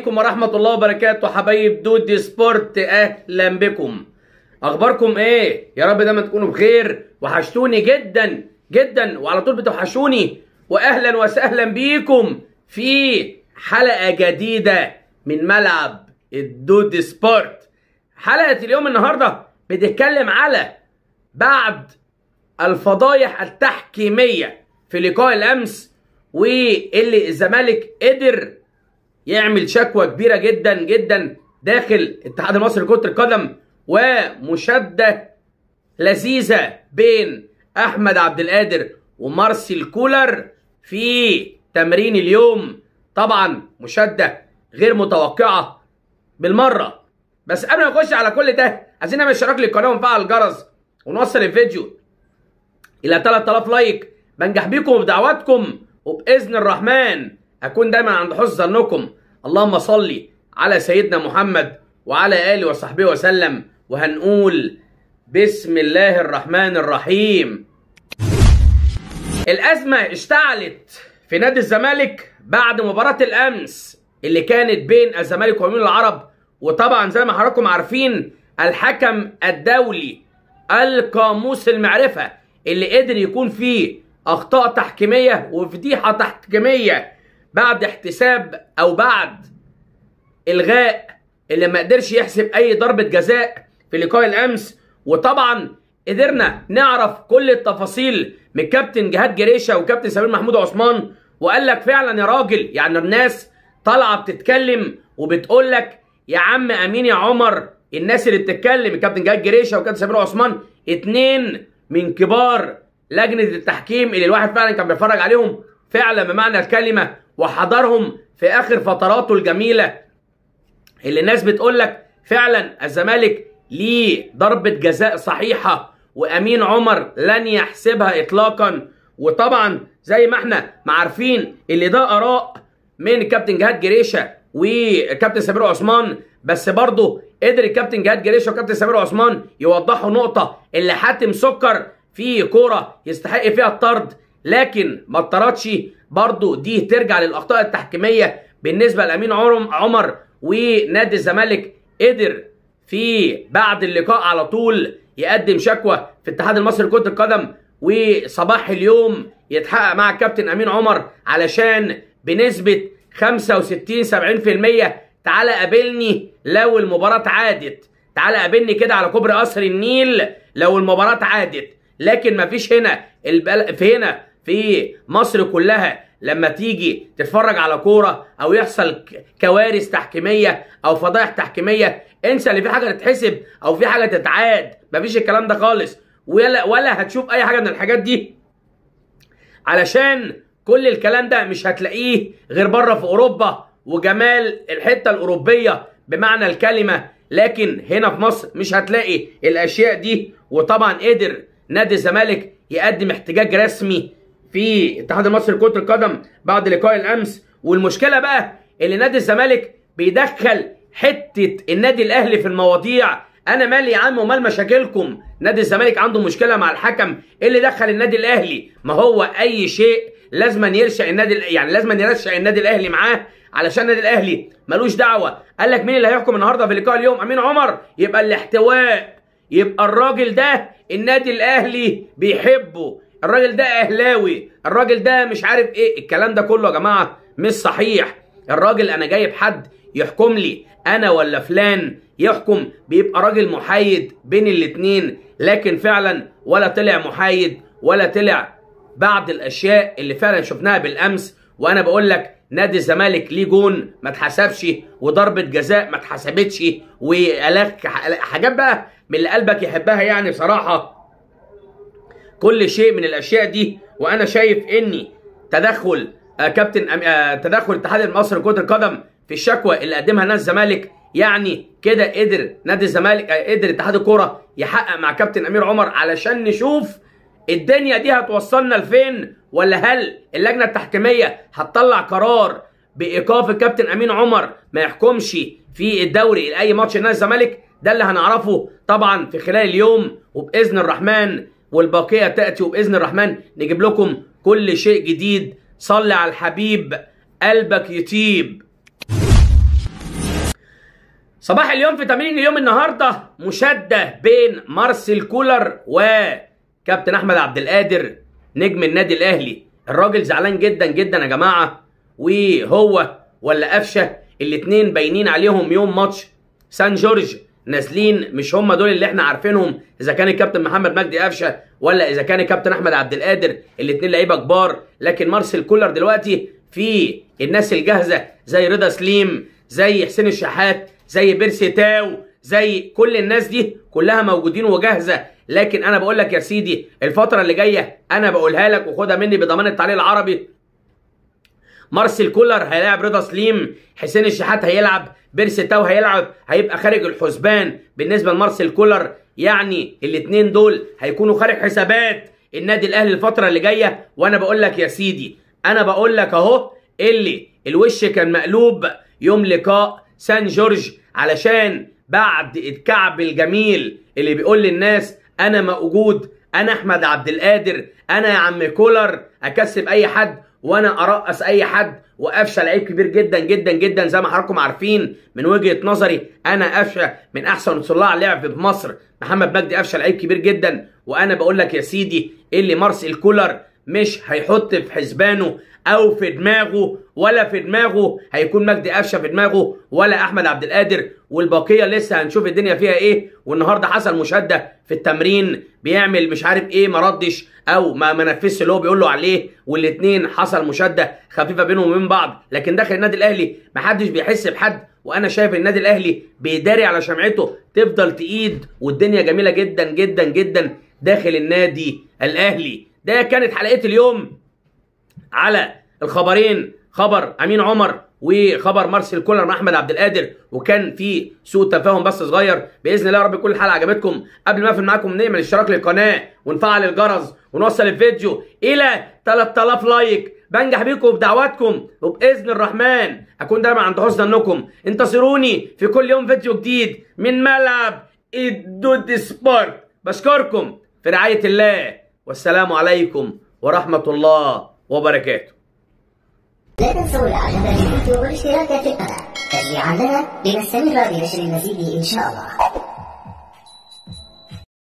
عليكم ورحمة الله وبركاته حبايب دودي سبورت أهلا بكم أخباركم إيه؟ يا رب دايما تكونوا بخير وحشتوني جدا جدا وعلى طول بتوحشوني وأهلا وسهلا بيكم في حلقة جديدة من ملعب الدودي سبورت حلقة اليوم النهاردة بتتكلم على بعد الفضايح التحكيمية في لقاء الأمس واللي الزمالك قدر يعمل شكوى كبيرة جدا جدا داخل الاتحاد المصري لكرة القدم ومشادة لذيذة بين أحمد عبد القادر ومارسيل كولر في تمرين اليوم طبعا مشادة غير متوقعة بالمرة بس قبل ما نخش على كل ده عايزين نعمل اشتراك للقناة ونفعل الجرس ونوصل الفيديو إلى 3000 لايك بنجح بيكم وبدعواتكم وبإذن الرحمن أكون دايما عند حسن ظنكم اللهم صل على سيدنا محمد وعلى آله وصحبه وسلم وهنقول بسم الله الرحمن الرحيم الأزمة اشتعلت في نادي الزمالك بعد مباراة الأمس اللي كانت بين الزمالك ومين العرب وطبعا زي ما حضراتكم عارفين الحكم الدولي القاموس المعرفة اللي قدر يكون فيه أخطاء تحكيمية وفضيحة تحكيمية بعد احتساب أو بعد إلغاء اللي ما قدرش يحسب أي ضربة جزاء في لقاء الأمس وطبعا قدرنا نعرف كل التفاصيل من كابتن جهاد جريشه وكابتن سمير محمود عثمان وقال لك فعلا يا راجل يعني الناس طالعه بتتكلم وبتقول لك يا عم امين يا عمر الناس اللي بتتكلم الكابتن جهاد جريشه وكابتن سمير عثمان اتنين من كبار لجنه التحكيم اللي الواحد فعلا كان بيتفرج عليهم فعلا بمعنى الكلمه وحضرهم في اخر فتراته الجميله اللي الناس بتقول لك فعلا الزمالك ليه ضربه جزاء صحيحه وامين عمر لن يحسبها اطلاقا وطبعا زي ما احنا ما عارفين اللي ده اراء من كابتن جهاد جريشه وكابتن سمير عثمان بس برضه قدر الكابتن جهاد جريشه وكابتن سمير عثمان يوضحوا نقطه اللي حاتم سكر في كوره يستحق فيها الطرد لكن ما اتطردش برضه دي ترجع للاخطاء التحكيميه بالنسبه لامين عمر ونادي الزمالك قدر في بعد اللقاء على طول يقدم شكوى في الاتحاد المصري لكره القدم وصباح اليوم يتحقق مع الكابتن امين عمر علشان بنسبه 65 70% تعالى قابلني لو المباراه عادت تعالى قابلني كده على كوبري قصر النيل لو المباراه عادت لكن مفيش هنا البل... في هنا في مصر كلها لما تيجي تتفرج على كوره او يحصل كوارث تحكيميه او فضائح تحكيميه انسى اللي في حاجه تتحسب او في حاجه تتعاد مفيش الكلام ده خالص ولا ولا هتشوف اي حاجه من الحاجات دي علشان كل الكلام ده مش هتلاقيه غير بره في اوروبا وجمال الحته الاوروبيه بمعنى الكلمه لكن هنا في مصر مش هتلاقي الاشياء دي وطبعا قدر نادي الزمالك يقدم احتجاج رسمي في الاتحاد المصري لكره القدم بعد لقاء الامس والمشكله بقى اللي نادي الزمالك بيدخل حته النادي الاهلي في المواضيع انا مالي يا عم ومال مشاكلكم نادي الزمالك عنده مشكله مع الحكم ايه اللي دخل النادي الاهلي ما هو اي شيء لازما يرشق النادي يعني لازما يرشق النادي الاهلي معاه علشان النادي الاهلي ملوش دعوه قال لك مين اللي هيحكم النهارده في لقاء اليوم امين عمر يبقى الاحتواء يبقى الراجل ده النادي الاهلي بيحبه الراجل ده اهلاوي الراجل ده مش عارف ايه الكلام ده كله يا جماعه مش صحيح الراجل انا جايب حد يحكم لي انا ولا فلان يحكم بيبقى راجل محايد بين الاتنين لكن فعلا ولا طلع محايد ولا طلع بعض الاشياء اللي فعلا شفناها بالامس وانا بقول لك نادي الزمالك ليه جون ما اتحسبش وضربه جزاء ما اتحسبتش والك حاجات بقى من اللي قلبك يحبها يعني بصراحه كل شيء من الاشياء دي وانا شايف اني تدخل آه كابتن آه تدخل الاتحاد المصري لكره القدم في الشكوى اللي قدمها نادي الزمالك يعني كده قدر نادي الزمالك آه قدر اتحاد الكوره يحقق مع كابتن امير عمر علشان نشوف الدنيا دي هتوصلنا لفين ولا هل اللجنه التحكيميه هتطلع قرار بايقاف الكابتن امين عمر ما يحكمش في الدوري لاي ماتش نادي الزمالك ده اللي هنعرفه طبعا في خلال اليوم وباذن الرحمن والباقيه تاتي وباذن الرحمن نجيب لكم كل شيء جديد صل على الحبيب قلبك يطيب صباح اليوم في تمرين اليوم النهارده مشاده بين مارسيل كولر وكابتن احمد عبد القادر نجم النادي الاهلي الراجل زعلان جدا جدا يا جماعه وهو ولا قفشه الاثنين باينين عليهم يوم ماتش سان جورج نازلين مش هم دول اللي احنا عارفينهم اذا كان الكابتن محمد مجدي قفشه ولا اذا كان الكابتن احمد عبد القادر الاثنين لعيبه كبار لكن مارسيل كولر دلوقتي في الناس الجاهزه زي رضا سليم زي حسين الشحات زي بيرسي تاو زي كل الناس دي كلها موجودين وجاهزه لكن انا بقول لك يا سيدي الفتره اللي جايه انا بقولها لك وخدها مني بضمان التعليق العربي مارسيل كولر هيلاعب رضا سليم حسين الشحات هيلعب بيرسي تاو هيلعب هيبقى خارج الحسبان بالنسبه لمارسيل كولر يعني الاثنين دول هيكونوا خارج حسابات النادي الاهلي الفتره اللي جايه وانا بقول لك يا سيدي انا بقول لك اهو اللي الوش كان مقلوب يوم لقاء سان جورج علشان بعد الكعب الجميل اللي بيقول للناس انا موجود انا احمد عبد القادر انا يا عم كولر اكسب اي حد وانا ارقص اي حد وقفشه لعيب كبير جدا جدا جدا زي ما حضراتكم عارفين من وجهه نظري انا قفشه من احسن صناع لعب في مصر محمد مجدي قفشه لعيب كبير جدا وانا بقول لك يا سيدي اللي مارسيل كولر مش هيحط في حسبانه او في دماغه ولا في دماغه هيكون مجدي قفشه في دماغه ولا احمد عبد القادر والبقيه لسه هنشوف الدنيا فيها ايه والنهارده حصل مشاده في التمرين بيعمل مش عارف ايه ما ردش او ما ما نفذش اللي هو بيقول له عليه والاثنين حصل مشاده خفيفه بينهم وبين بعض لكن داخل النادي الاهلي محدش بيحس بحد وانا شايف النادي الاهلي بيداري على شمعته تفضل تقيد والدنيا جميله جدا جدا جدا داخل النادي الاهلي ده كانت حلقه اليوم على الخبرين خبر امين عمر وخبر مارسيل كولر مع احمد عبد القادر وكان في سوء تفاهم بس صغير باذن الله يا رب تكون الحلقه عجبتكم قبل ما اقفل معاكم نعمل اشتراك للقناه ونفعل الجرس ونوصل الفيديو الى 3000 لايك بنجح بيكم بدعواتكم وباذن الرحمن اكون دايما عند حسن ظنكم انتصروني في كل يوم فيديو جديد من ملعب الدود سبورت بشكركم في رعايه الله والسلام عليكم ورحمه الله وبركاته لا تنسوا الاعجاب بالفيديو والاشتراك في القناة تشجيعا لنا لنستمر بنشر المزيد ان شاء الله